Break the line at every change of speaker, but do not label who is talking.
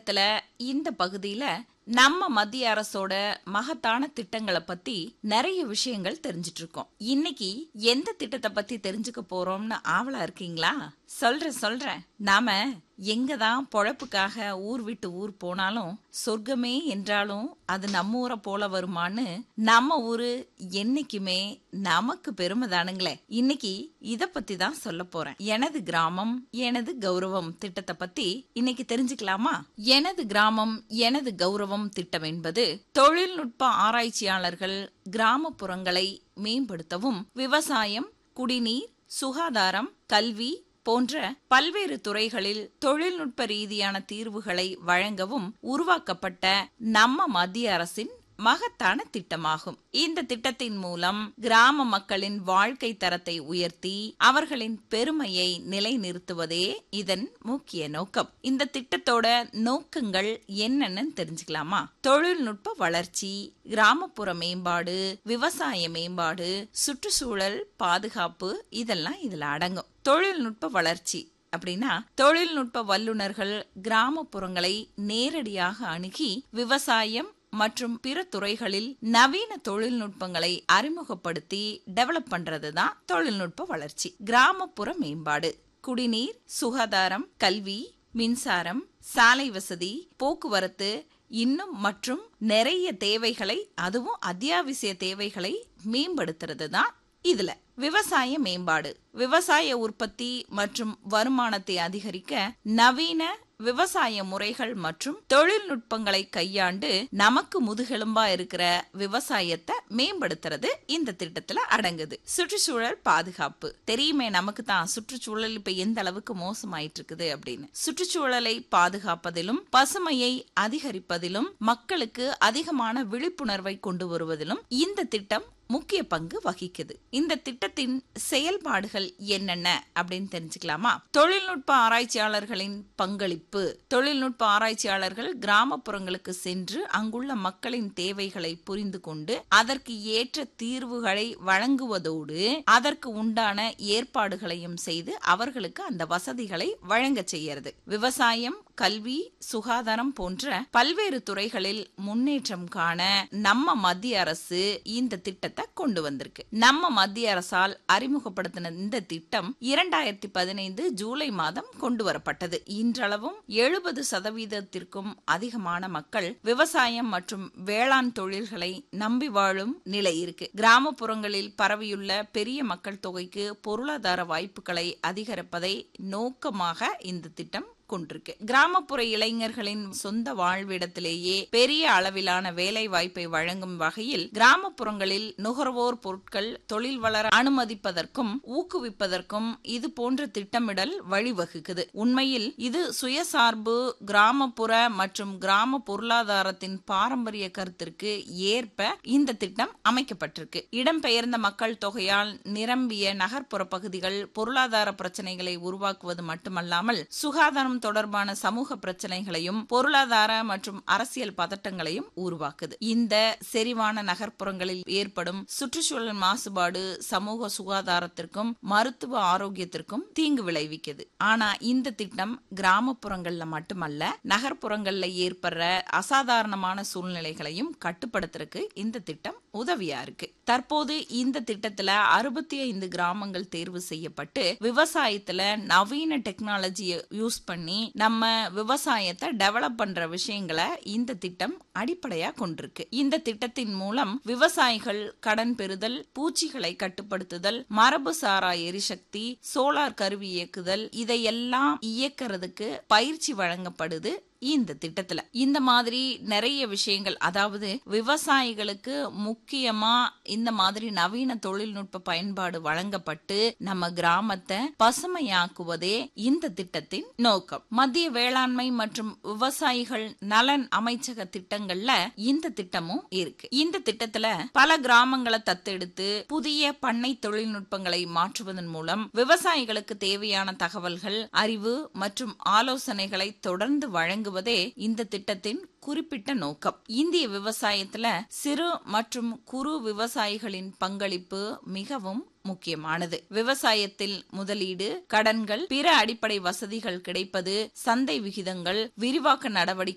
திட்டத்துல இந்த பகுதியில நம்ம மத்திய அரசோட மகத்தான திட்டங்களை பத்தி நிறைய விஷயங்கள் தெரிஞ்சிட்டு இருக்கோம் இன்னைக்கு எந்த திட்டத்தை பத்தி தெரிஞ்சுக்க போறோம்னு ஆவலா இருக்கீங்களா சொல்றேன் சொல்றேன் நாம எங்கதான் பொழப்புக்காக ஊர் விட்டு ஊர் போனாலும் சொர்க்கமே என்றாலும் அது நம்ம ஊரை போல வருமான்னு நம்ம ஊரு என்னைக்குமே நமக்கு பெருமை தானுங்களே இன்னைக்கு இத பத்தி தான் சொல்ல போறேன் எனது கிராமம் எனது கௌரவம் திட்டத்தை பத்தி இன்னைக்கு தெரிஞ்சுக்கலாமா எனது கிராமம் எனது கௌரவம் திட்டம் என்பது தொழில்நுட்ப ஆராய்ச்சியாளர்கள் கிராமப்புறங்களை மேம்படுத்தவும் விவசாயம் குடிநீர் சுகாதாரம் கல்வி போன்ற பல்வேறு துறைகளில் தொழில்நுட்ப ரீதியான தீர்வுகளை வழங்கவும் உருவாக்கப்பட்ட நம்ம மத்திய அரசின் மகத்தான திட்டமாகும் இந்த திட்டத்தின் மூலம் கிராம மக்களின் வாழ்க்கை தரத்தை உயர்த்தி அவர்களின் பெருமையை நிலைநிறுத்துவதே இதன் முக்கிய நோக்கம் இந்த திட்டத்தோட நோக்கங்கள் என்னன்னு தெரிஞ்சுக்கலாமா தொழில்நுட்ப வளர்ச்சி கிராமப்புற மேம்பாடு விவசாய மேம்பாடு சுற்றுச்சூழல் பாதுகாப்பு இதெல்லாம் இதுல அடங்கும் தொழில்நுட்ப வளர்ச்சி அப்படின்னா தொழில்நுட்ப வல்லுநர்கள் கிராமப்புறங்களை நேரடியாக அணுகி விவசாயம் மற்றும் பிற துறைகளில் நவீன தொழில்நுட்பங்களை அறிமுகப்படுத்தி டெவலப் பண்றது தான் தொழில்நுட்ப வளர்ச்சி கிராமப்புற மேம்பாடு குடிநீர் சுகாதாரம் கல்வி மின்சாரம் சாலை வசதி போக்குவரத்து இன்னும் மற்றும் நிறைய தேவைகளை அதுவும் அத்தியாவசிய தேவைகளை மேம்படுத்துறது தான் இதுல விவசாய மேம்பாடு விவசாய உற்பத்தி மற்றும் வருமானத்தை அதிகரிக்க நவீன விவசாய முறைகள் மற்றும் தொழில்நுட்பங்களை கையாண்டு நமக்கு முதுகெலும்பா இருக்கிற விவசாயத்தை மேம்படுத்துறது இந்த திட்டத்துல அடங்குது சுற்றுச்சூழல் பாதுகாப்பு தெரியுமே நமக்கு தான் சுற்றுச்சூழல் இப்ப எந்த அளவுக்கு மோசமாயிட்டு இருக்குது அப்படின்னு சுற்றுச்சூழலை பாதுகாப்பதிலும் பசுமையை அதிகரிப்பதிலும் மக்களுக்கு அதிகமான விழிப்புணர்வை கொண்டு வருவதிலும் இந்த திட்டம் முக்கிய பங்கு வகிக்குது இந்த திட்டத்தின் செயல்பாடுகள் என்னென்ன அப்படின்னு தெரிஞ்சுக்கலாமா தொழில்நுட்ப ஆராய்ச்சியாளர்களின் பங்களிப்பு தொழில்நுட்ப ஆராய்ச்சியாளர்கள் கிராமப்புறங்களுக்கு சென்று அங்குள்ள மக்களின் தேவைகளை புரிந்து கொண்டு அதற்கு ஏற்ற தீர்வுகளை வழங்குவதோடு அதற்கு உண்டான ஏற்பாடுகளையும் செய்து அவர்களுக்கு அந்த வசதிகளை வழங்க செய்யறது விவசாயம் கல்வி சுகாதாரம் போன்ற பல்வேறு துறைகளில் முன்னேற்றம் காண நம்ம மத்திய அரசு இந்த திட்டத்தை கொண்டு வந்திருக்கு நம்ம மத்திய அரசால் அறிமுகப்படுத்தின இந்த திட்டம் இரண்டாயிரத்தி பதினைந்து ஜூலை மாதம் கொண்டு வரப்பட்டது இன்றளவும் எழுபது சதவீதத்திற்கும் அதிகமான மக்கள் விவசாயம் மற்றும் வேளாண் தொழில்களை நம்பி வாழும் நிலை இருக்கு கிராமப்புறங்களில் பரவியுள்ள பெரிய மக்கள் தொகைக்கு பொருளாதார வாய்ப்புகளை அதிகரிப்பதை நோக்கமாக இந்த திட்டம் கொண்டிருக்கு கிராமப்புற இளைஞர்களின் சொந்த வாழ்விடத்திலேயே பெரிய அளவிலான வேலை வாய்ப்பை வழங்கும் வகையில் கிராமப்புறங்களில் நுகர்வோர் பொருட்கள் தொழில் வளர அனுமதிப்பதற்கும் ஊக்குவிப்பதற்கும் இது போன்ற திட்டமிடல் வழிவகுக்குது உண்மையில் இது சுயசார்பு கிராமப்புற மற்றும் கிராம பொருளாதாரத்தின் பாரம்பரிய கருத்திற்கு ஏற்ப இந்த திட்டம் அமைக்கப்பட்டிருக்கு இடம்பெயர்ந்த மக்கள் தொகையால் நிரம்பிய நகர்ப்புற பகுதிகள் பொருளாதார பிரச்சனைகளை உருவாக்குவது மட்டுமல்லாமல் சுகாதாரம் தொடர்பான சமூக பிரச்சனைகளையும் பொருளாதார மற்றும் அரசியல் பதட்டங்களையும் உருவாக்குது இந்த செறிவான நகர்ப்புறங்களில் ஏற்படும் சுற்றுச்சூழல் மாசுபாடு சமூக சுகாதாரத்திற்கும் மருத்துவ ஆரோக்கியத்திற்கும் தீங்கு விளைவிக்குது ஆனா இந்த திட்டம் கிராமப்புறங்கள்ல மட்டுமல்ல நகர்ப்புறங்கள்ல ஏற்படுற அசாதாரணமான சூழ்நிலைகளையும் கட்டுப்படுத்துறதுக்கு இந்த திட்டம் உதவியா இருக்கு தற்போது இந்த திட்டத்துல அறுபத்தி ஐந்து கிராமங்கள் தேர்வு செய்யப்பட்டு விவசாயத்துல நவீன டெக்னாலஜியை யூஸ் பண்ணி நம்ம விவசாயத்தை டெவலப் பண்ற விஷயங்களை இந்த திட்டம் அடிப்படையா கொண்டிருக்கு இந்த திட்டத்தின் மூலம் விவசாயிகள் கடன் பெறுதல் பூச்சிகளை கட்டுப்படுத்துதல் மரபு சாரா எரிசக்தி சோலார் கருவி இயக்குதல் இதையெல்லாம் இயக்கிறதுக்கு பயிற்சி வழங்கப்படுது இந்த திட்டத்துல இந்த மாதிரி நிறைய விஷயங்கள் அதாவது விவசாயிகளுக்கு முக்கியமா இந்த மாதிரி நவீன தொழில்நுட்ப பயன்பாடு வழங்கப்பட்டு நம்ம கிராமத்தை பசுமையாக்குவதே இந்த திட்டத்தின் நோக்கம் மத்திய வேளாண்மை மற்றும் விவசாயிகள் நலன் அமைச்சக திட்டங்கள்ல இந்த திட்டமும் இருக்கு இந்த திட்டத்துல பல கிராமங்களை தத்தெடுத்து புதிய பண்ணை தொழில்நுட்பங்களை மாற்றுவதன் மூலம் விவசாயிகளுக்கு தேவையான தகவல்கள் அறிவு மற்றும் ஆலோசனைகளை தொடர்ந்து வழங்க வழங்குவதே இந்த திட்டத்தின் குறிப்பிட்ட நோக்கம் இந்திய விவசாயத்துல சிறு மற்றும் குறு விவசாயிகளின் பங்களிப்பு மிகவும் முக்கியமானது விவசாயத்தில் முதலீடு கடன்கள் பிற அடிப்படை வசதிகள் கிடைப்பது சந்தை விகிதங்கள் விரிவாக்க நடவடிக்கை